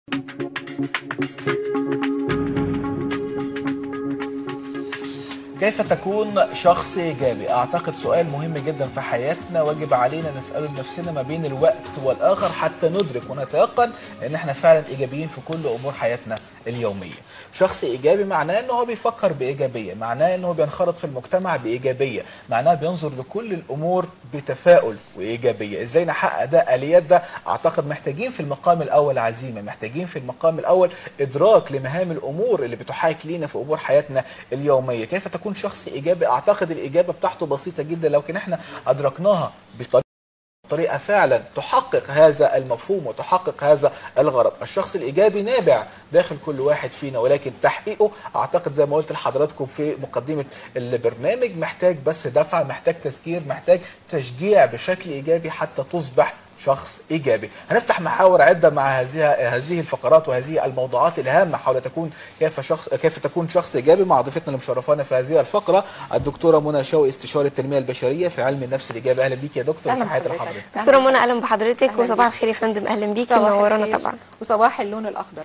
كيف تكون شخص ايجابي؟ اعتقد سؤال مهم جدا في حياتنا واجب علينا نساله لنفسنا ما بين الوقت والاخر حتى ندرك ونتيقن ان احنا فعلا ايجابيين في كل امور حياتنا اليوميه. شخص ايجابي معناه ان هو بيفكر بايجابيه، معناه ان هو بينخرط في المجتمع بايجابيه، معناه بينظر لكل الامور بتفاؤل وايجابيه، ازاي نحقق ده اليات ده اعتقد محتاجين في المقام الاول عزيمه، محتاجين في المقام الاول ادراك لمهام الامور اللي بتحاك لينا في امور حياتنا اليوميه، كيف تكون شخص ايجابي؟ اعتقد الاجابه بتاعته بسيطه جدا لو كان احنا ادركناها بطريقه طريقة فعلا تحقق هذا المفهوم وتحقق هذا الغرض الشخص الإيجابي نابع داخل كل واحد فينا ولكن تحقيقه أعتقد زي ما قلت لحضراتكم في مقدمة البرنامج محتاج بس دفع محتاج تذكير محتاج تشجيع بشكل إيجابي حتى تصبح شخص ايجابي هنفتح محاور عده مع هذه هذه الفقرات وهذه الموضوعات الهامه حول تكون كيف شخص كيف تكون شخص ايجابي مع ضيفتنا اللي مشرفانا في هذه الفقره الدكتوره منى شوقي استشاري التنميه البشريه في علم النفس الايجابي اهلا بيك يا دكتور أهلا تحياتي بحضرتك. لحضرتك دكتوره منى اهلا بحضرتك أهلا وصباح بيك. الخير يا فندم اهلا بيكي صباح منورانا الخير طبعا وصباح اللون الاخضر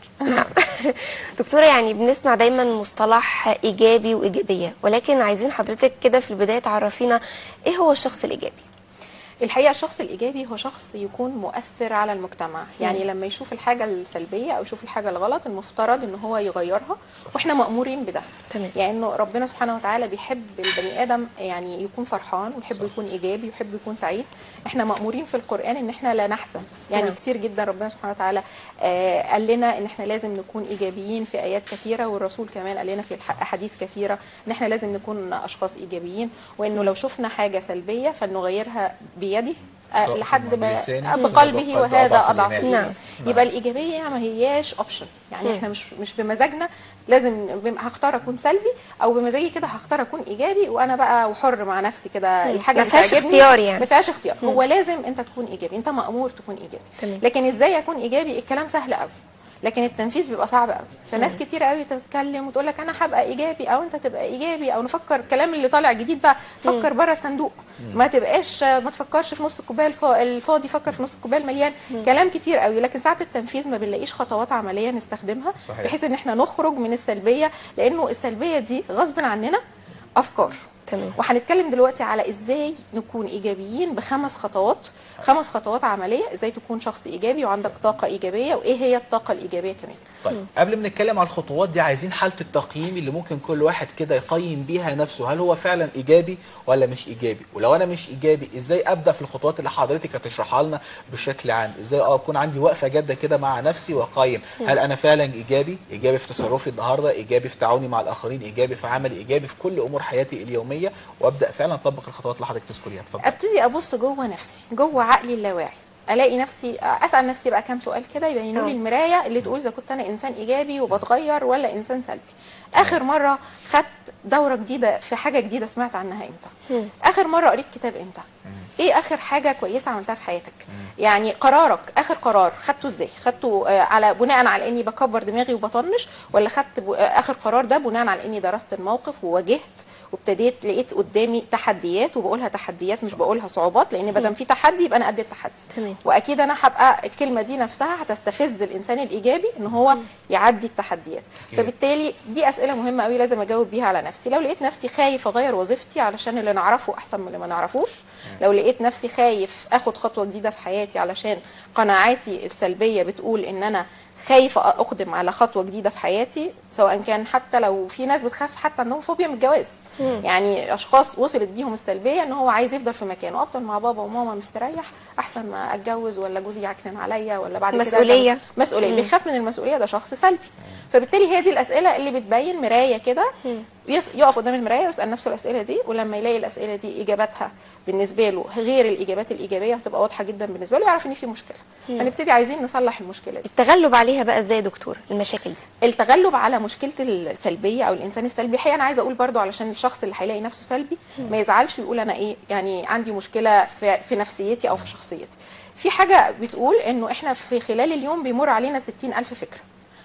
دكتوره يعني بنسمع دايما مصطلح ايجابي وايجابيه ولكن عايزين حضرتك كده في البدايه تعرفينا ايه هو الشخص الايجابي الحقيقه الشخص الايجابي هو شخص يكون مؤثر على المجتمع يعني لما يشوف الحاجه السلبيه او يشوف الحاجه الغلط المفترض ان هو يغيرها واحنا مامورين بده تمام. يعني انه ربنا سبحانه وتعالى بيحب البني ادم يعني يكون فرحان ويحب يكون ايجابي ويحب يكون سعيد احنا مامورين في القران ان احنا لا نحزن يعني نعم. كتير جدا ربنا سبحانه وتعالى آه قال لنا ان احنا لازم نكون ايجابيين في ايات كثيره والرسول كمان قال لنا في الح- احاديث كثيره ان احنا لازم نكون اشخاص ايجابيين وانه لو شفنا حاجه سلبيه فلنغيرها بيده آه، صح، لحد ما بلسانه، بقلبه وقلب وهذا أضعف اضعف الإيمان. الايمان نعم. يبقى الايجابيه ما هياش اوبشن يعني مم. احنا مش مش بمزاجنا لازم بم- هختار اكون سلبي او بمزاجي كده هختار اكون ايجابي وانا بقى وحر مع نفسي كده الحاجه ما اللي فيهاش تعجبني اختيار يعني. ما فيهاش اختيار هو لازم انت تكون ايجابي انت مامور تكون ايجابي تمام. لكن ازاي اكون ايجابي الكلام سهل قوي لكن التنفيذ بيبقى صعب قوي فناس كتير قوي تتكلم وتقول لك انا هبقى ايجابي او انت تبقى ايجابي او نفكر الكلام اللي طالع جديد بقى فكر بره الصندوق ما تبقاش ما تفكرش في نص الكوبايه الفا- الفاضي فكر في نص الكوبايه المليان كلام كتير قوي لكن ساعه التنفيذ ما بنلاقيش خطوات عمليه نستخدمها صحيح. بحيث ان احنا نخرج من السلبيه لانه السلبيه دي غصب عننا افكار تمام. وهنتكلم دلوقتي على ازاي نكون ايجابيين بخمس خطوات خمس خطوات عمليه ازاي تكون شخص ايجابي وعندك طاقه ايجابيه وايه هي الطاقه الايجابيه كمان طيب قبل ما نتكلم على الخطوات دي عايزين حاله التقييم اللي ممكن كل واحد كده يقيم بيها نفسه هل هو فعلا ايجابي ولا مش ايجابي ولو انا مش ايجابي ازاي ابدا في الخطوات اللي حضرتك هتشرحها لنا بشكل عام ازاي اه اكون عندي وقفه جاده كده مع نفسي واقيم هل انا فعلا ايجابي ايجابي في تصرفي النهارده ايجابي في تعاوني مع الاخرين ايجابي في عملي ايجابي في كل امور حياتي اليوميه وابدا فعلا اطبق الخطوات اللي حضرتك تذكريها اتفضل ابتدي ابص جوه نفسي جوه عقلي اللاواعي الاقي نفسي اسال نفسي بقى كام سؤال كده يبينوا آه. لي المرايه اللي تقول اذا كنت انا انسان ايجابي وبتغير ولا انسان سلبي اخر مره خدت دوره جديده في حاجه جديده سمعت عنها امتى اخر مره قريت كتاب امتى ايه اخر حاجه كويسه عملتها في حياتك يعني قرارك اخر قرار خدته ازاي خدته آه، على بناء على اني بكبر دماغي وبطنش ولا خدت ب- آه، اخر قرار ده بناء على اني درست الموقف وواجهت وابتديت لقيت قدامي تحديات وبقولها تحديات مش بقولها صعوبات لان ما دام في تحدي يبقى انا قد التحدي تمام. واكيد انا هبقى الكلمه دي نفسها هتستفز الانسان الايجابي ان هو يعدي التحديات أوكي. فبالتالي دي اسئله مهمه قوي لازم اجاوب بيها على نفسي لو لقيت نفسي خايف اغير وظيفتي علشان اللي نعرفه احسن من اللي ما نعرفوش لو لقيت نفسي خايف اخد خطوه جديده في حياتي علشان قناعاتي السلبيه بتقول ان انا خايفه اقدم على خطوه جديده في حياتي سواء كان حتى لو في ناس بتخاف حتى عندهم فوبيا من الجواز يعني اشخاص وصلت بيهم السلبيه ان هو عايز يفضل في مكانه افضل مع بابا وماما مستريح احسن ما اتجوز ولا جوزي يعكنن عليا ولا بعد كده مسؤولية. أتجوز. مسؤوليه بيخاف من المسؤوليه ده شخص سلبي فبالتالي هي دي الاسئله اللي بتبين مرايه كده يس- يقف قدام المرايه ويسال نفسه الاسئله دي ولما يلاقي الاسئله دي اجاباتها بالنسبه له غير الاجابات الايجابيه هتبقى واضحه جدا بالنسبه له يعرف ان في مشكله فنبتدي عايزين نصلح المشكله دي التغلب عليها بقى ازاي يا دكتور المشاكل دي التغلب على مشكله السلبيه او الانسان السلبي الحقيقه انا عايزه اقول برضو علشان الشخص اللي هيلاقي نفسه سلبي ما يزعلش ويقول انا ايه يعني عندي مشكله في, في نفسيتي او في شخصيتي في حاجه بتقول انه احنا في خلال اليوم بيمر علينا 60 الف فكره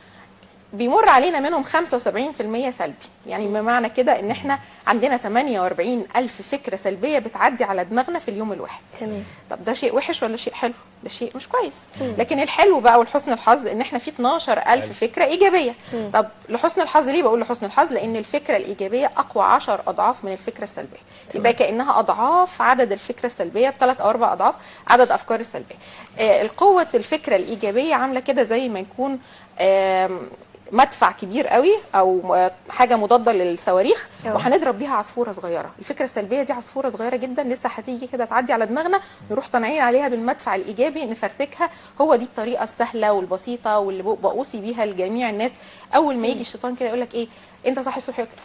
بيمر علينا منهم 75% سلبي يعني بمعنى كده ان احنا عندنا 48 الف فكره سلبيه بتعدي على دماغنا في اليوم الواحد تمام طب ده شيء وحش ولا شيء حلو ده شيء مش كويس لكن الحلو بقى والحسن الحظ ان احنا في 12000 فكره ايجابيه طب لحسن الحظ ليه بقول لحسن الحظ لان الفكره الايجابيه اقوى 10 اضعاف من الفكره السلبيه يبقى كانها اضعاف عدد الفكره السلبيه بثلاث او اربع اضعاف عدد افكار السلبيه آه القوه الفكره الايجابيه عامله كده زي ما يكون آم، مدفع كبير قوي او م- حاجه مضاده للصواريخ أه. وهنضرب بيها عصفوره صغيره الفكره السلبيه دي عصفوره صغيره جدا لسه هتيجي كده تعدي على دماغنا نروح طالعين عليها بالمدفع الايجابي نفرتكها هو دي الطريقه السهله والبسيطه واللي بق- بقوصي بيها لجميع الناس اول ما يجي الشيطان كده يقول لك ايه انت صاحي الصبح يقولك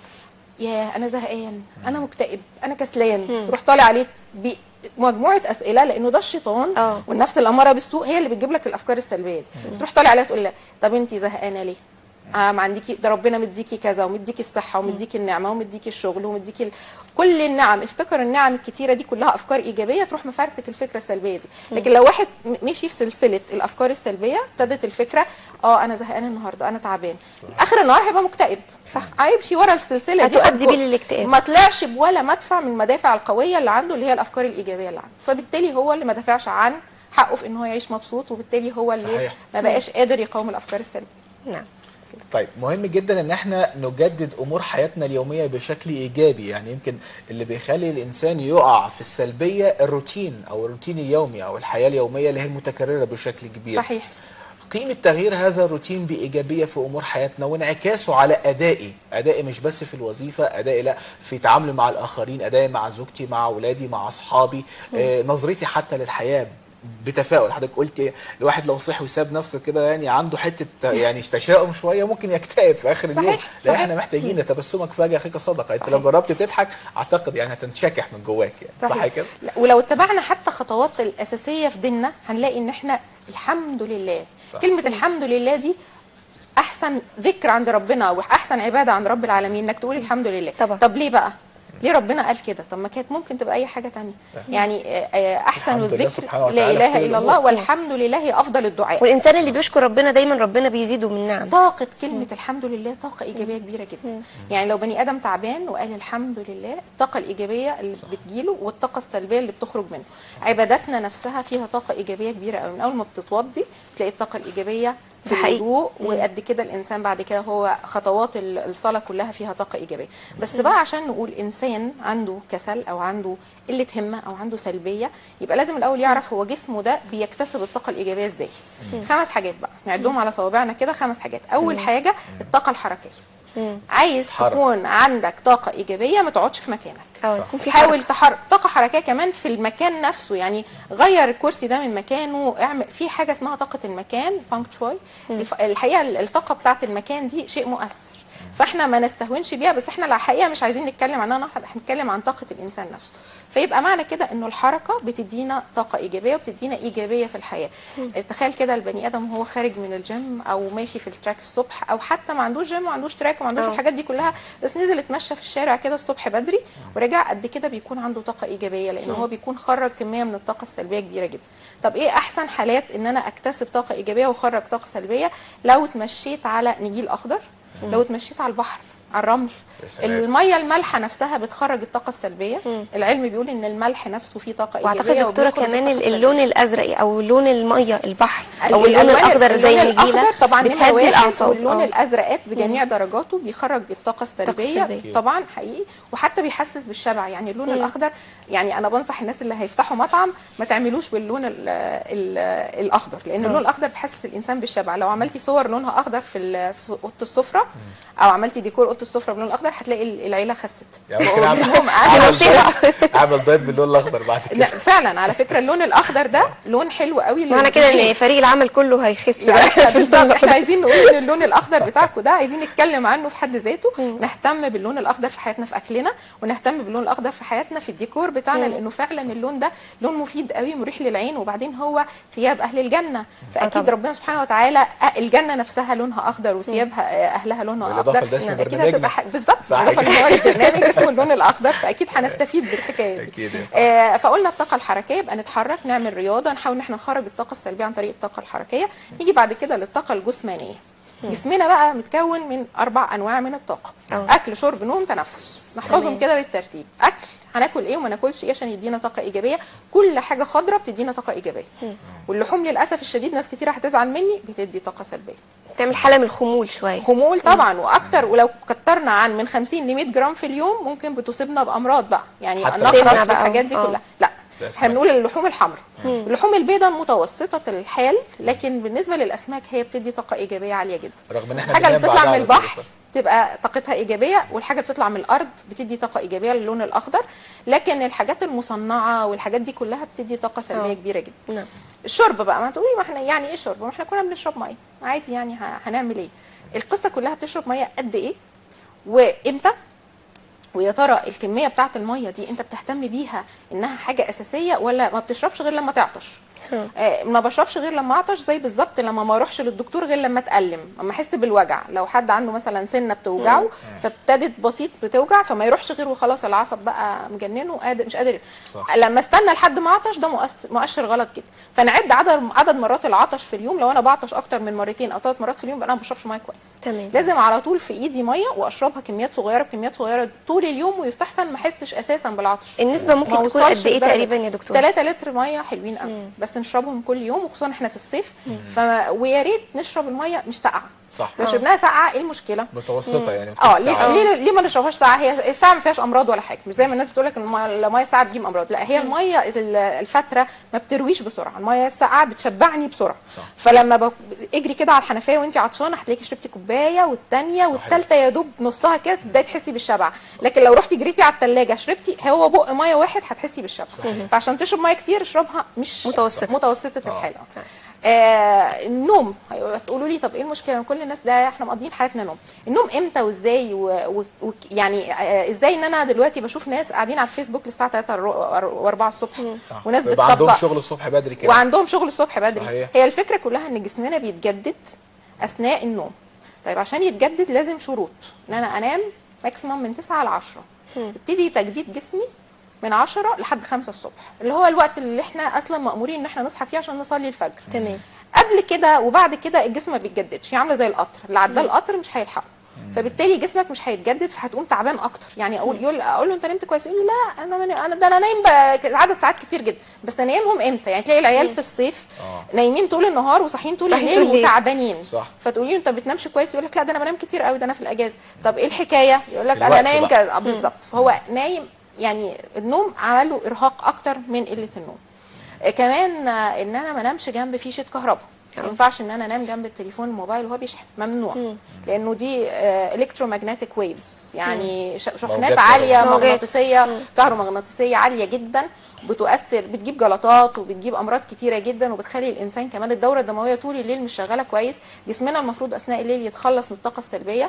يا انا زهقان انا مكتئب انا كسلان تروح طالع عليه بمجموعه اسئله لانه ده الشيطان آه. والنفس الاماره بالسوء هي اللي بتجيب لك الافكار السلبيه دي تروح طالع عليها تقول لها طب انت زهقانه ليه آه ما عنديكي ده ربنا مديكي كذا ومديكي الصحه ومديكي النعمه ومديكي الشغل ومديكي ال... كل النعم افتكر النعم الكتيره دي كلها افكار ايجابيه تروح مفرتك الفكره السلبيه دي لكن لو واحد م- مشي في سلسله الافكار السلبيه ابتدت الفكره اه انا زهقان النهارده انا تعبان اخر النهار هيبقى مكتئب صح هيمشي ورا السلسله دي هتؤدي هتكون- بيه للاكتئاب. ما طلعش بولا مدفع من المدافع القويه اللي عنده اللي هي الافكار الايجابيه اللي عنده فبالتالي هو اللي ما دافعش عن حقه في ان هو يعيش مبسوط وبالتالي هو اللي صحيح. ما بقاش قادر يقاوم الافكار السلبيه نعم طيب مهم جدا ان احنا نجدد امور حياتنا اليوميه بشكل ايجابي يعني يمكن اللي بيخلي الانسان يقع في السلبيه الروتين او الروتين اليومي او الحياه اليوميه اللي هي المتكرره بشكل كبير صحيح قيمة تغيير هذا الروتين بإيجابية في أمور حياتنا وانعكاسه على أدائي أدائي مش بس في الوظيفة أدائي لا في تعاملي مع الآخرين أدائي مع زوجتي مع أولادي مع أصحابي آه نظرتي حتى للحياة بتفاؤل حضرتك قلت الواحد لو صحي وساب نفسه كده يعني عنده حته يعني تشاؤم شويه ممكن يكتئب في اخر صحيح، اليوم لا صحيح. احنا محتاجين تبسمك فجاه اخيك صدقه انت صحيح. لو جربت تضحك اعتقد يعني هتنشكح من جواك يعني صح كده؟ لا، ولو اتبعنا حتى خطوات الاساسيه في ديننا هنلاقي ان احنا الحمد لله صح. كلمه الحمد لله دي احسن ذكر عند ربنا واحسن عباده عند رب العالمين انك تقول الحمد لله طبعا. طب ليه بقى ليه ربنا قال كده طب ما كانت ممكن تبقى اي حاجه تانية يعني آه، آه، احسن الحمد لله الذكر سبحانه لا وتعالى في اله كل الا الأمور. الله والحمد لله هي افضل الدعاء والانسان اللي بيشكر ربنا دايما ربنا بيزيده من نعم طاقة كلمة الحمد لله طاقة إيجابية كبيرة جدا يعني لو بني آدم تعبان وقال الحمد لله الطاقة الإيجابية اللي بتجيله والطاقة السلبية اللي بتخرج منه عباداتنا نفسها فيها طاقة إيجابية كبيرة قوي من أول ما بتتوضي تلاقي الطاقة الإيجابية في ده حقيقي. الوضوء وقد كده الإنسان بعد كده هو خطوات ال- الصلاة كلها فيها طاقة إيجابية بس بقى عشان نقول إنسان عنده كسل أو عنده قلة همة أو عنده سلبية يبقى لازم الأول يعرف هو جسمه ده بيكتسب الطاقة الإيجابية إزاي خمس حاجات بقى نعدهم على صوابعنا كده خمس حاجات أول حاجة الطاقة الحركية عايز حركة. تكون عندك طاقة إيجابية ما تقعدش في مكانك اه يكون في حركه حاول تحرك طاقة حركية كمان في المكان نفسه يعني غير الكرسي ده من مكانه اعمل في حاجة اسمها طاقة المكان فانك شوي الف- الحقيقة الطاقة بتاعت المكان دي شيء مؤثر فاحنا ما نستهونش بيها بس احنا الحقيقه مش عايزين نتكلم عنها احنا هنتكلم عن طاقه الانسان نفسه فيبقى معنى كده انه الحركه بتدينا طاقه ايجابيه وبتدينا ايجابيه في الحياه تخيل كده البني ادم وهو خارج من الجيم او ماشي في التراك الصبح او حتى ما عندوش جيم ما عندوش تراك ما عندوش اه. الحاجات دي كلها بس نزل اتمشى في الشارع كده الصبح بدري ورجع قد كده بيكون عنده طاقه ايجابيه لان هو بيكون خرج كميه من الطاقه السلبيه كبيره جدا طب ايه احسن حالات ان انا اكتسب طاقه ايجابيه واخرج طاقه سلبيه لو اتمشيت على نجيل اخضر لو اتمشيت على البحر على الرمل يا سلام. الميه المالحه نفسها بتخرج الطاقه السلبيه العلم بيقول ان الملح نفسه فيه طاقه ايجابيه واعتقد دكتوره وبيخرج كمان الطاقة ال- اللون الازرق او لون الميه البحر او اللون الألوان- الاخضر زي اللون النجيله الاخضر طبعا نمرة بتهدي واحد الاعصاب واللون اه. الازرقات بجميع درجاته بيخرج الطاقه السلبيه السلبية. طبعا حقيقي وحتى بيحسس بالشبع يعني اللون الاخضر يعني انا بنصح الناس اللي هيفتحوا مطعم ما تعملوش باللون ال ال الاخضر لان اللون الاخضر بيحسس الانسان بالشبع لو عملتي صور لونها اخضر في ال- في اوضه السفره او عملتي ديكور اوضه السفره باللون الاخضر هتلاقي ال- العيله خست يعني ممكن بقوا اعمل جسمهم اعمل أعلى. دايت اعمل دايت باللون الاخضر بعد لا كده فعلا على فكره اللون الاخضر ده لون حلو قوي معنى كده للجسم. ان فريق العمل كله هيخس لا بقى احنا بالظبط احنا عايزين نقول ان اللون الاخضر بتاعكم ده عايزين نتكلم عنه في حد ذاته نهتم باللون الاخضر في حياتنا في اكلنا ونهتم باللون الاخضر في حياتنا في الديكور بتاعنا لانه فعلا اللون ده لون مفيد قوي مريح للعين وبعدين هو ثياب اهل الجنه فاكيد طبعا. ربنا سبحانه وتعالى أ- الجنه نفسها لونها اخضر وثيابها اهلها لونها بالإضافة اخضر لاسم اكيد برنامجنا. هتبقى ح- بالظبط صحيح. بالاضافه ان هو البرنامج اسمه اللون الاخضر فاكيد هنستفيد بالحكايه دي أكيد. آه، فقلنا الطاقه الحركيه يبقى نتحرك نعمل رياضه نحاول ان احنا نخرج الطاقه السلبيه عن طريق الطاقه الحركيه نيجي بعد كده للطاقه الجسمانيه جسمنا بقى متكون من اربع انواع من الطاقه أه. اكل شرب نوم تنفس نحفظهم تمام. كده بالترتيب اكل هناكل ايه وما ناكلش ايه عشان يدينا طاقه ايجابيه كل حاجه خضراء بتدينا طاقه ايجابيه واللحوم للاسف الشديد ناس كتير هتزعل مني بتدي طاقه سلبيه بتعمل حاله من الخمول شويه خمول طبعا واكتر ولو كترنا عن من 50 ل 100 جرام في اليوم ممكن بتصيبنا بامراض بقى يعني حتى نقرس سمنة بقى. والحاجات دي آه. كلها لا ده احنا أسماك. بنقول اللحوم الحمراء اللحوم البيضاء متوسطه الحال لكن بالنسبه للاسماك هي بتدي طاقه ايجابيه عاليه جدا رغم ان احنا الحاجه اللي بننام بتطلع بعدها من على طول. البحر تبقى طاقتها ايجابيه والحاجه بتطلع من الارض بتدي طاقه ايجابيه للون الاخضر لكن الحاجات المصنعه والحاجات دي كلها بتدي طاقه سلبيه آه. كبيره جدا نعم الشرب بقى ما تقولي ما احنا يعني ايه شرب ما احنا كنا بنشرب ميه عادي يعني ه- هنعمل ايه القصه كلها بتشرب ميه قد ايه وامتى ويا ترى الكميه بتاعه الميه دي انت بتهتم بيها انها حاجه اساسيه ولا ما بتشربش غير لما تعطش آه ما بشربش غير لما اعطش زي بالظبط لما ما اروحش للدكتور غير لما اتالم اما احس بالوجع لو حد عنده مثلا سنه بتوجعه فابتدت بسيط بتوجع فما يروحش غير وخلاص العصب بقى مجننه قادر مش قادر صح. لما استنى لحد ما عطش ده مؤس- مؤشر غلط جدا فنعد عدد عدد مرات العطش في اليوم لو انا بعطش اكتر من مرتين او ثلاث مرات في اليوم يبقى انا ما بشربش ميه كويس تمام. لازم على طول في ايدي ميه واشربها كميات صغيره بكميات صغيره طول اليوم ويستحسن ما احسش اساسا بالعطش النسبه ممكن ما تكون وصلش قد ايه لدرجة تقريبا يا دكتور 3 لتر ميه حلوين قوي بس نشربهم كل يوم وخصوصا احنا في الصيف ف... ويا ريت نشرب الميه مش ساقعه صح. لو آه. شربناها ساقعه ايه المشكله متوسطه يعني اه بتلت ليه ساعة. ليه, ليه ما نشربهاش ساعه هي الساعه ما فيهاش امراض ولا حاجه مش زي ما الناس بتقول لك الميه الميه الساعه بتجيب امراض لا هي الميه ال- الفتره ما بترويش بسرعه الميه الساقعه بتشبعني بسرعه صح. فلما ب... اجري كده على الحنفيه وانت عطشانه هتلاقيكي شربتي كوبايه والثانيه والثالثه يا دوب نصها كده تبداي تحسي بالشبع لكن لو رحتي جريتي على الثلاجه شربتي هو بق ميه واحد هتحسي بالشبع فعشان تشرب ميه كتير اشربها مش متوسطة. متوسطه الحاله آه النوم هتقولوا لي طب ايه المشكله كل الناس ده احنا مقضيين حياتنا نوم النوم امتى وازاي و... و... و... يعني آه ازاي ان انا دلوقتي بشوف ناس قاعدين على الفيسبوك للساعه 3 و4 الصبح وناس يبقى عندهم بتطبق شغل الصبح بدري كده وعندهم شغل الصبح بدري صحيح. هي الفكره كلها ان جسمنا بيتجدد اثناء النوم طيب عشان يتجدد لازم شروط ان انا انام ماكسيموم من 9 ل 10 يبتدي تجديد جسمي من 10 لحد 5 الصبح اللي هو الوقت اللي احنا اصلا مامورين ان احنا نصحى فيه عشان نصلي الفجر تمام قبل كده وبعد كده الجسم ما بيتجددش هي عامله زي القطر اللي عداه القطر مش هيلحقه فبالتالي جسمك مش هيتجدد فهتقوم تعبان اكتر يعني اقول يقول اقول له انت نمت كويس يقول لي لا انا من انا ده انا نايم ب- عدد ساعات كتير جدا بس انامهم امتى يعني تلاقي العيال في الصيف آه. نايمين طول النهار وصاحيين طول صاحيين الليل طول الليل. وتعبانين صح. فتقولي له انت بتنامش كويس يقول لك لا ده انا بنام كتير قوي ده انا في الاجازه طب ايه الحكايه يقول لك انا الوقت نايم بقى. كده آه، بالظبط فهو نايم يعني النوم عمل له ارهاق اكتر من قله النوم آه، كمان آه، ان انا ما انامش جنب فيشه كهرباء ما ينفعش ان انا انام جنب التليفون الموبايل وهو بيشحن ممنوع لانه دي الكترومagnetic ويفز يعني ش- شحنات موجات عاليه كهرباء. مغناطيسيه كهرومغناطيسيه عاليه جدا بتؤثر بتجيب جلطات وبتجيب امراض كتيره جدا وبتخلي الانسان كمان الدوره الدمويه طول الليل مش شغاله كويس جسمنا المفروض اثناء الليل يتخلص من الطاقه السلبيه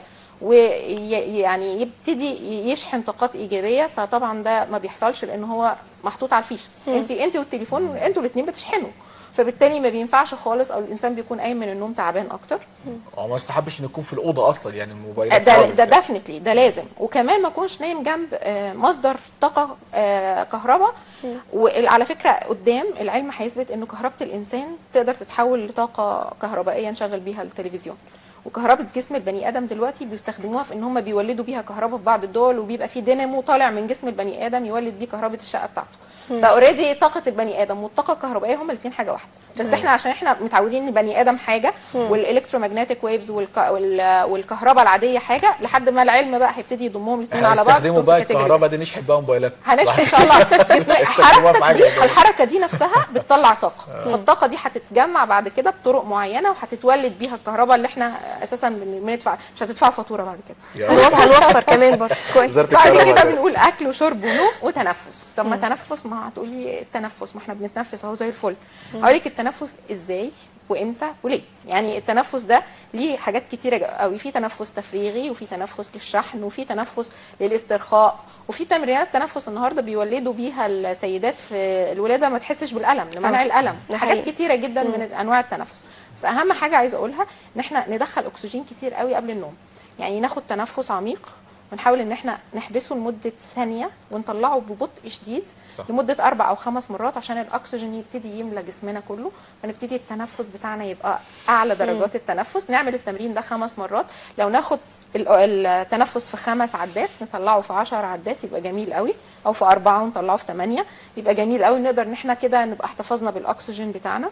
ويعني يبتدي يشحن طاقات ايجابيه فطبعا ده ما بيحصلش لان هو محطوط على الفيشه انت انت والتليفون انتوا الاثنين بتشحنوا فبالتالي ما بينفعش خالص او الانسان بيكون قايم من النوم تعبان اكتر هو ما يستحبش ان يكون في الاوضه اصلا يعني الموبايل ده ده ديفنتلي ده لازم وكمان ما اكونش نايم جنب آه، مصدر طاقه آه، كهرباء وعلى فكره قدام العلم هيثبت انه كهرباء الانسان تقدر تتحول لطاقه كهربائيه نشغل بيها التلفزيون وكهرباء جسم البني ادم دلوقتي بيستخدموها في ان هم بيولدوا بيها كهرباء في بعض الدول وبيبقى في دينامو طالع من جسم البني ادم يولد بيه كهرباء الشقه بتاعته فاوريدي طاقه البني ادم والطاقه الكهربائيه هما الاثنين حاجه واحده بس احنا عشان احنا متعودين ان البني ادم حاجه والالكترومagnetic ويفز والكهرباء العاديه حاجه لحد ما العلم بقى هيبتدي يضمهم الاثنين على بعض هنستخدموا تكون بقى في category. الكهرباء دي نشحن بقى موبايلات هنشحن ان شاء الله جسم استخدموها في الحركه حاجة دي كده. الحركه دي نفسها بتطلع طاقه فالطاقه دي هتتجمع بعد كده بطرق معينه وهتتولد بيها الكهرباء اللي احنا اساسا بن- بندفع مش هتدفع فاتوره بعد كده يا هنوفر هنوفر كمان برضه كويس وزارة بعد الكهرباء كده بس. بنقول اكل وشرب ونوم وتنفس طب ما تنفس ما هتقولي التنفس ما احنا بنتنفس اهو زي الفل هقول لك التنفس ازاي وامتى وليه يعني التنفس ده ليه حاجات كتيره قوي في تنفس تفريغي وفي تنفس للشحن وفي تنفس للاسترخاء وفي تمرينات تنفس النهارده بيولدوا بيها السيدات في الولاده ما تحسش بالالم لمنع آه. الالم ده حاجات حقيقي. كتيره جدا من انواع التنفس بس اهم حاجه عايزه اقولها ان احنا ندخل اكسجين كتير قوي قبل النوم يعني ناخد تنفس عميق ونحاول ان احنا نحبسه لمده ثانيه ونطلعه ببطء شديد صح. لمده اربع او خمس مرات عشان الاكسجين يبتدي يملى جسمنا كله فنبتدي التنفس بتاعنا يبقى اعلى درجات التنفس نعمل التمرين ده خمس مرات لو ناخد ال- التنفس في خمس عدات نطلعه في 10 عدات يبقى جميل قوي او في اربعه ونطلعه في ثمانيه يبقى جميل قوي نقدر ان احنا كده نبقى احتفظنا بالاكسجين بتاعنا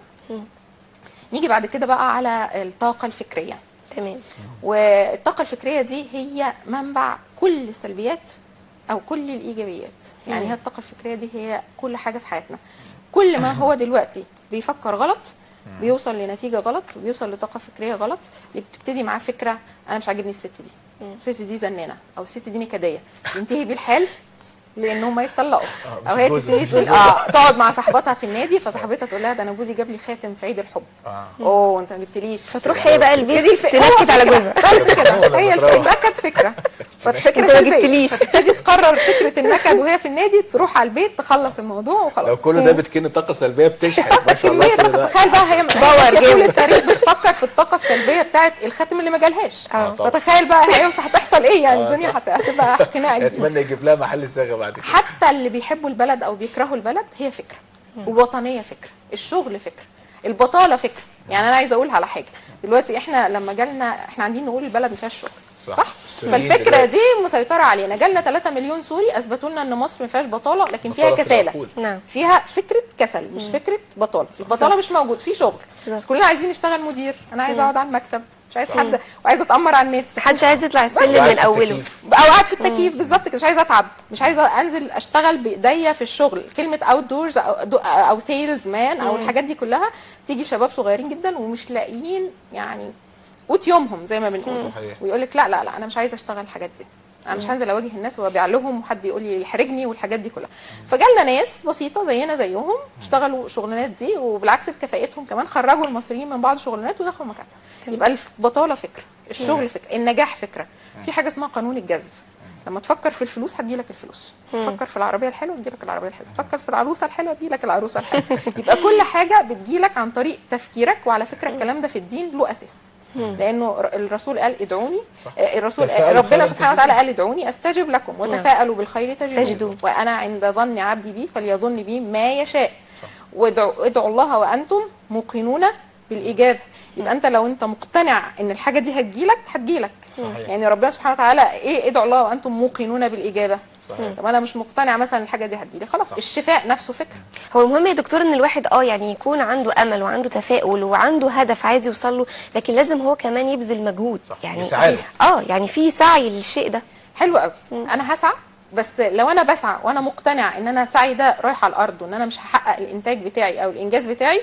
نيجي بعد كده بقى على الطاقه الفكريه تمام والطاقة الفكرية دي هي منبع كل السلبيات أو كل الإيجابيات يعني هي الطاقة الفكرية دي هي كل حاجة في حياتنا كل ما هو دلوقتي بيفكر غلط بيوصل لنتيجة غلط وبيوصل لطاقة فكرية غلط اللي بتبتدي معاه فكرة أنا مش عاجبني الست دي الست دي زنانة أو الست دي نكدية ينتهي بيه الحال لان هم يتطلقوا آه، او مش هي جوزها، تبتدي مش تقول جوزها. اه تقعد مع صاحبتها في النادي فصاحبتها تقول لها ده انا جوزي جاب لي خاتم في عيد الحب آه. اوه انت ما جبتليش فتروح هي بقى هي دي البيت الف- تنكد هو على فكرة. جوزها بس هو كده لما هي الف- تروح. النكد فكره فالفكره انت ما سلبية. جبتليش. فتبتدي تقرر فكره النكد وهي في النادي تروح على البيت تخلص الموضوع وخلاص لو كل ده بتكن طاقه سلبيه بتشحن ما شاء الله كمية كل طاقة ده تخيل بقى هي باور هي طول جامد. التاريخ بتفكر في الطاقة السلبية بتاعت الخاتم اللي ما جالهاش آه، طبعا. فتخيل بقى هي هتحصل ايه يعني آه، الدنيا صح. هت- هتبقى خناقة كبيرة. اتمنى يجيب لها محل صاغه بعد كده حتى اللي بيحبوا البلد او بيكرهوا البلد هي فكره والوطنيه فكره الشغل فكره البطاله فكره يعني انا عايزه اقول على حاجه دلوقتي احنا لما جالنا احنا عايزين نقول البلد ما فيهاش شغل صح. صح السوريين فالفكره دلوقتي. دي مسيطره علينا جالنا 3 مليون سوري اثبتوا لنا ان مصر ما فيهاش بطاله لكن فيها بطالة في كساله العقول. نعم فيها فكره كسل مش فكره بطاله البطاله مش موجود في شغل بالظبط. بس كلنا عايزين نشتغل مدير انا عايزه اقعد على المكتب مش عايز حد وعايزه اتامر على الناس محدش عايز يطلع السلم قاعد من في اوله التكييف. او قاعد في التكييف بالظبط كده مش عايزه اتعب مش عايزه انزل اشتغل بايديا في الشغل كلمه اوت دورز او, دو- أو سيلز مان او الحاجات دي كلها تيجي شباب صغيرين جدا ومش لاقيين يعني قوت يومهم زي ما بنقول صحيح. ويقول لك لا لا لا انا مش عايزه اشتغل الحاجات دي انا مش هنزل اواجه الناس وابيع لهم وحد يقول لي يحرجني والحاجات دي كلها فجالنا ناس بسيطه زينا زيهم اشتغلوا الشغلانات دي وبالعكس بكفاءتهم كمان خرجوا المصريين من بعض شغلانات ودخلوا مكانها يبقى البطاله فكره الشغل فكره النجاح فكره في حاجه اسمها قانون الجذب لما تفكر في الفلوس هتجيلك الفلوس تفكر في العربيه الحلوه تجيلك العربيه الحلوه تفكر في العروسه الحلوه تجيلك العروسه الحلوه يبقى كل حاجه بتجيلك عن طريق تفكيرك وعلى فكره الكلام ده في الدين له اساس لانه ر- الرسول قال ادعوني آه، الرسول تفاءلوا ربنا خيراً سبحانه وتعالى قال ادعوني استجب لكم وتفاءلوا بالخير تجدوه. تجدوه وانا عند ظن عبدي بي فليظن بي ما يشاء وادعوا ادعوا الله وانتم موقنون بالاجابه يبقى انت لو انت مقتنع ان الحاجه دي هتجيلك هتجيلك صحيح. يعني ربنا سبحانه وتعالى ايه ادعوا الله وانتم موقنون بالاجابه صحيح. طب انا مش مقتنع مثلا الحاجه دي هتجيلي خلاص الشفاء نفسه فكره هو المهم يا دكتور ان الواحد اه يعني يكون عنده امل وعنده تفاؤل وعنده هدف عايز يوصل له لكن لازم هو كمان يبذل مجهود صح، يعني يسعى له. اه يعني في سعي للشيء ده حلو قوي انا هسعى بس لو انا بسعى وانا مقتنع ان انا سعي ده رايح على الارض وان انا مش هحقق الانتاج بتاعي او الانجاز بتاعي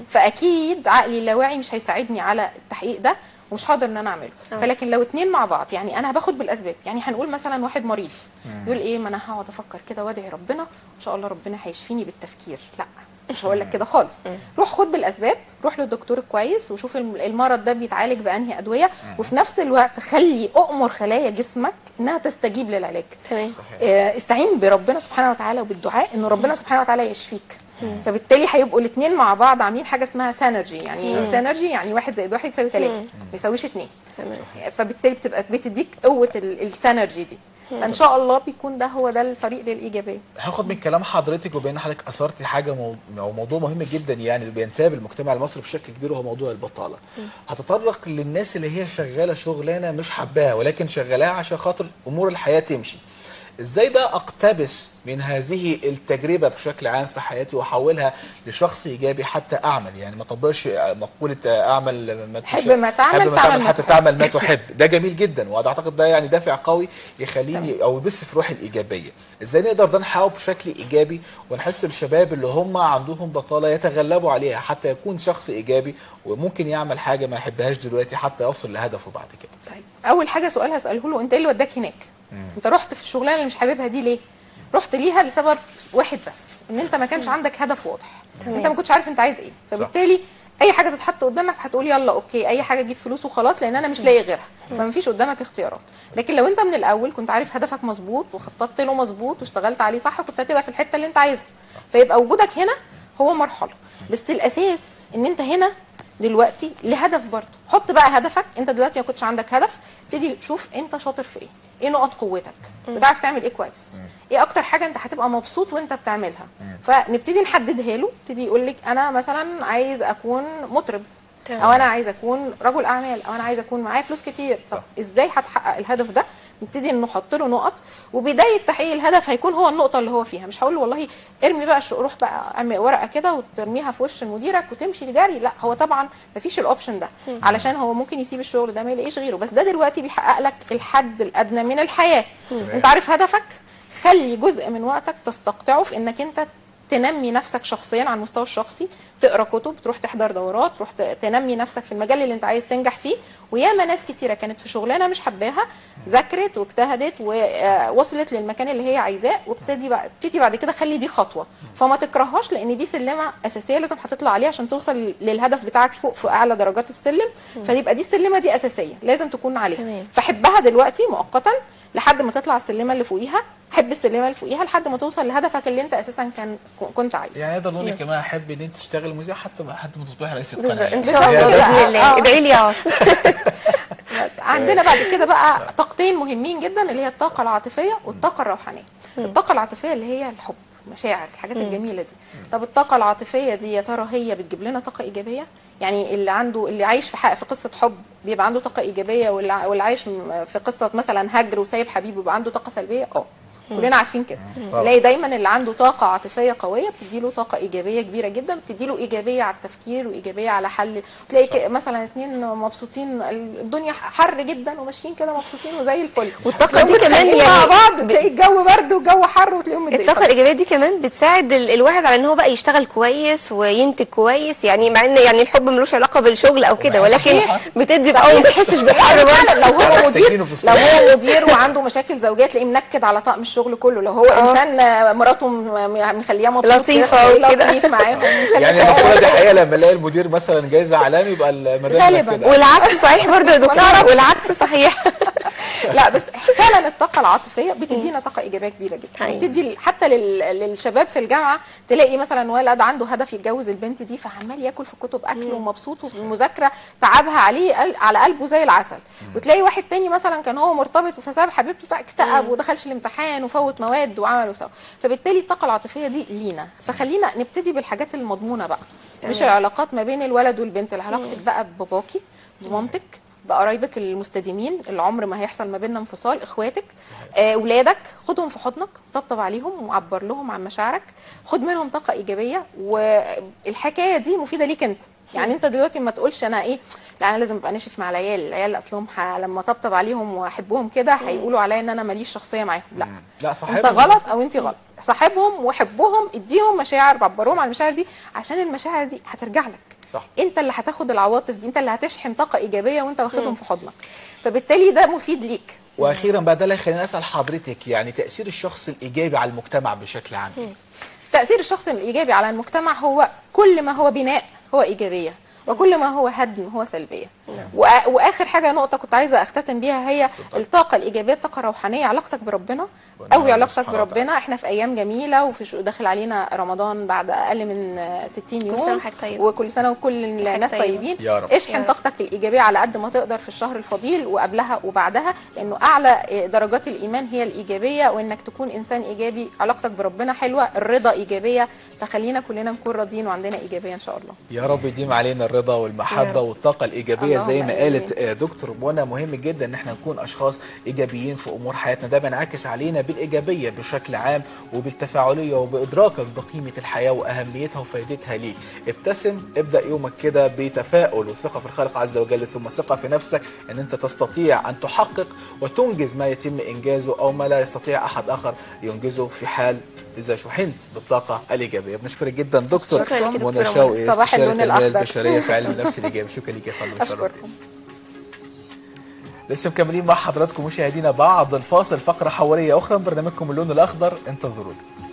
فاكيد عقلي اللاواعي مش هيساعدني على التحقيق ده ومش هقدر ان انا اعمله آه. فلكن لو اتنين مع بعض يعني انا باخد بالاسباب يعني هنقول مثلا واحد مريض يقول ايه ما انا هقعد افكر كده وادعي ربنا ان شاء الله ربنا هيشفيني بالتفكير لا مش هقول لك كده خالص روح خد بالاسباب روح للدكتور كويس وشوف الم- المرض ده بيتعالج بانهي ادويه وفي نفس الوقت خلي اؤمر خلايا جسمك انها تستجيب للعلاج تمام آه، استعين بربنا سبحانه وتعالى وبالدعاء ان ربنا سبحانه وتعالى يشفيك فبالتالي هيبقوا الاثنين مع بعض عاملين حاجه اسمها سينرجي يعني ايه سينرجي يعني واحد زائد واحد يساوي ثلاثه ما يساويش اثنين تمام فبالتالي بتبقى بتديك قوه ال- السينرجي دي فان شاء الله بيكون ده هو ده الطريق للايجابيه هاخد من كلام حضرتك وبين حضرتك اثرتي حاجه مو... او موضوع مهم جدا يعني اللي بينتاب المجتمع المصري بشكل كبير وهو موضوع البطاله. هتطرق للناس اللي هي شغاله شغلانه مش حباها ولكن شغالاها عشان خاطر امور الحياه تمشي. ازاي بقى اقتبس من هذه التجربه بشكل عام في حياتي واحولها لشخص ايجابي حتى اعمل يعني ما طبقش مقوله اعمل ما حب تشاء- ما تعمل، حب ما تعمل تعمل ما حتى تحب. تعمل ما تحب ده جميل جدا وانا اعتقد ده يعني دافع قوي يخليني او يبث في روحي الايجابيه ازاي نقدر ده نحاول بشكل ايجابي ونحس الشباب اللي هم عندهم بطاله يتغلبوا عليها حتى يكون شخص ايجابي وممكن يعمل حاجه ما يحبهاش دلوقتي حتى يوصل لهدفه بعد كده طيب اول حاجه سؤال هساله له انت ايه اللي وداك هناك انت رحت في الشغلانه اللي مش حاببها دي ليه رحت ليها لسبب واحد بس ان انت ما كانش عندك هدف واضح تمام. انت ما كنتش عارف انت عايز ايه فبالتالي اي حاجه تتحط قدامك هتقول يلا اوكي اي حاجه تجيب فلوس وخلاص لان انا مش لاقي غيرها فما فيش قدامك اختيارات لكن لو انت من الاول كنت عارف هدفك مظبوط وخططت له مظبوط واشتغلت عليه صح كنت هتبقى في الحته اللي انت عايزها فيبقى وجودك هنا هو مرحله بس الاساس ان انت هنا دلوقتي لهدف برضه حط بقى هدفك انت دلوقتي ما كنتش عندك هدف ابتدي شوف انت شاطر في ايه ايه نقط قوتك بتعرف تعمل ايه كويس ايه اكتر حاجه انت هتبقى مبسوط وانت بتعملها فنبتدي نحددها له ابتدي يقول لك انا مثلا عايز اكون مطرب تمام. او انا عايز اكون رجل اعمال او انا عايز اكون معايا فلوس كتير طب ازاي هتحقق الهدف ده نبتدي نحط له نقط وبدايه تحقيق الهدف هيكون هو النقطه اللي هو فيها مش هقول له والله ارمي بقى الش- روح بقى اعمل ورقه كده وترميها في وش مديرك وتمشي جري لا هو طبعا مفيش الاوبشن ده علشان هو ممكن يسيب الشغل ده ما يلاقيش غيره بس ده دلوقتي بيحقق لك الحد الادنى من الحياه انت عارف هدفك خلي جزء من وقتك تستقطعه في انك انت تنمي نفسك شخصيا على المستوى الشخصي تقرا كتب تروح تحضر دورات تروح ت- تنمي نفسك في المجال اللي انت عايز تنجح فيه وياما ناس كتيره كانت في شغلانه مش حباها ذاكرت واجتهدت ووصلت للمكان اللي هي عايزاه وابتدي بقى ابتدي بعد كده خلي دي خطوه فما تكرههاش لان دي سلمه اساسيه لازم هتطلع عليها عشان توصل للهدف بتاعك فوق في اعلى درجات السلم فيبقى دي السلمه دي اساسيه لازم تكون عليها تمام. فحبها دلوقتي مؤقتا لحد ما تطلع السلمه اللي فوقيها حب السلمه اللي فوقيها لحد ما توصل لهدفك اللي انت اساسا كان كنت عايزه يعني نقدر نقول لك كمان احب ان انت تشتغل مذيع حتى لحد ما تصبحي رئيس القناه بالظبط. ان يعني. شاء الله يعني باذن الله آه. ادعي لي يا عاصم عندنا بعد كده بقى طاقتين مهمين جدا اللي هي الطاقه العاطفيه والطاقه الروحانيه الطاقه العاطفيه اللي هي الحب مشاعر الحاجات الجميله دي طب الطاقه العاطفيه دي يا ترى هي بتجيب لنا طاقه ايجابيه يعني اللي عنده اللي عايش في حق في قصه حب بيبقى عنده طاقه ايجابيه واللي ع- واللي عايش م- في قصه مثلا هجر وسايب حبيبه بيبقى عنده طاقه سلبيه اه كلنا عارفين كده طبعا. تلاقي دايما اللي عنده طاقه عاطفيه قويه بتديله طاقه ايجابيه كبيره جدا بتديله ايجابيه على التفكير وايجابيه على حل تلاقي ك- مثلا اتنين مبسوطين الدنيا حر جدا وماشيين كده مبسوطين وزي الفل والطاقة دي لو كمان متخانقين يعني مع بعض ب- تلاقي الجو برد وجو حر وتلاقيهم متضايقين الطاقة الإيجابية دي كمان بتساعد ال- الواحد على إن هو بقى يشتغل كويس وينتج كويس يعني مع إن يعني الحب ملوش علاقة بالشغل أو كده ولكن صحيح. بتدي بقى وما بتحسش بالحر برضه لو هو مدير محتاجينه في لو الصيف. هو مدير وعنده مشاكل زوجيه تلاقيه منكد على طقم الشغل كله لو هو انسان آه، مراته م- مخليه مبسوط كده، لطيفة تلاقيه وكده. لطيف معاهم يعني المقوله دي حقيقه لما الاقي المدير مثلا جاي زعلان يبقى المدام غالباً. كده والعكس صحيح برضه يا دكتور نعرفش. والعكس صحيح لا بس فعلا الطاقه العاطفيه بتدينا طاقه ايجابيه كبيره جدا حقيقي. بتدي حتى لل... للشباب في الجامعه تلاقي مثلا ولد عنده هدف يتجوز البنت دي فعمال ياكل في الكتب اكل ومبسوط وفي المذاكره تعبها عليه قل... على قلبه زي العسل وتلاقي واحد تاني مثلا كان هو مرتبط فساب حبيبته بتاع اكتئب ودخلش الامتحان وفوت مواد وعمل وسوى فبالتالي الطاقه العاطفيه دي لينا فخلينا نبتدي بالحاجات المضمونه بقى مش تمام. العلاقات ما بين الولد والبنت علاقتك بقى بباباكي بمامتك بقرايبك المستديمين اللي عمر ما هيحصل ما بيننا انفصال اخواتك آه، ولادك خدهم في حضنك طبطب عليهم وعبر لهم عن مشاعرك خد منهم طاقه ايجابيه والحكايه دي مفيده ليك انت يعني انت دلوقتي ما تقولش انا ايه لا انا لازم ابقى ناشف مع العيال العيال اصلهم ح... لما طبطب عليهم واحبهم كده هيقولوا عليا ان انا ماليش شخصيه معاهم لا لا انت صاحبهم غلط او انت غلط صاحبهم وحبهم اديهم مشاعر عبرهم عن المشاعر دي عشان المشاعر دي هترجع لك صح. انت اللي هتاخد العواطف دي انت اللي هتشحن طاقه ايجابيه وانت واخدهم في حضنك فبالتالي ده مفيد ليك واخيرا بقى ده اللي خليني اسال حضرتك يعني تاثير الشخص الايجابي على المجتمع بشكل عام إيه؟ تاثير الشخص الايجابي على المجتمع هو كل ما هو بناء هو ايجابيه وكل ما هو هدم هو سلبيه وآ- واخر حاجه نقطه كنت عايزه اختتم بيها هي الطاقه الايجابيه الطاقه الروحانيه علاقتك بربنا ونعم قوي بالله علاقتك سبحانه بربنا احنا في ايام جميله وفي شو- داخل علينا رمضان بعد اقل من آه، 60 يوم سنة وحضرتك طيب. وكل سنه وكل الناس طيبة. طيبين يا رب. اشحن يا رب. طاقتك الايجابيه على قد ما تقدر في الشهر الفضيل وقبلها وبعدها لانه اعلى آه، درجات الايمان هي الايجابيه وانك تكون انسان ايجابي علاقتك بربنا حلوه الرضا ايجابيه فخلينا كلنا نكون راضيين وعندنا ايجابيه ان شاء الله يا رب يديم علينا الرضا يا والمحبه رب. والطاقه الايجابيه زي اللهم ما آمين. قالت آه، دكتور منى مهم جدا ان احنا نكون اشخاص ايجابيين في امور حياتنا ده بينعكس علينا بالايجابيه بشكل عام وبالتفاعليه وبادراكك بقيمه الحياه واهميتها وفائدتها ليك ابتسم ابدا يومك كده بتفاؤل وثقه في الخالق عز وجل ثم ثقه في نفسك ان انت تستطيع ان تحقق وتنجز ما يتم انجازه او ما لا يستطيع احد اخر ينجزه في حال اذا شحنت بالطاقه الايجابيه بنشكرك جدا دكتور شكرا لك يا منى دكتورة شوقي منى. صباح استشاري اللون التنميه الأخضر. البشريه في علم النفس الايجابي شكرا ليك يا فندم شرفتينا. اشكركم لسه مكملين مع حضراتكم مشاهدينا بعد الفاصل فقره حواريه اخرى من برنامجكم اللون الاخضر انتظرونا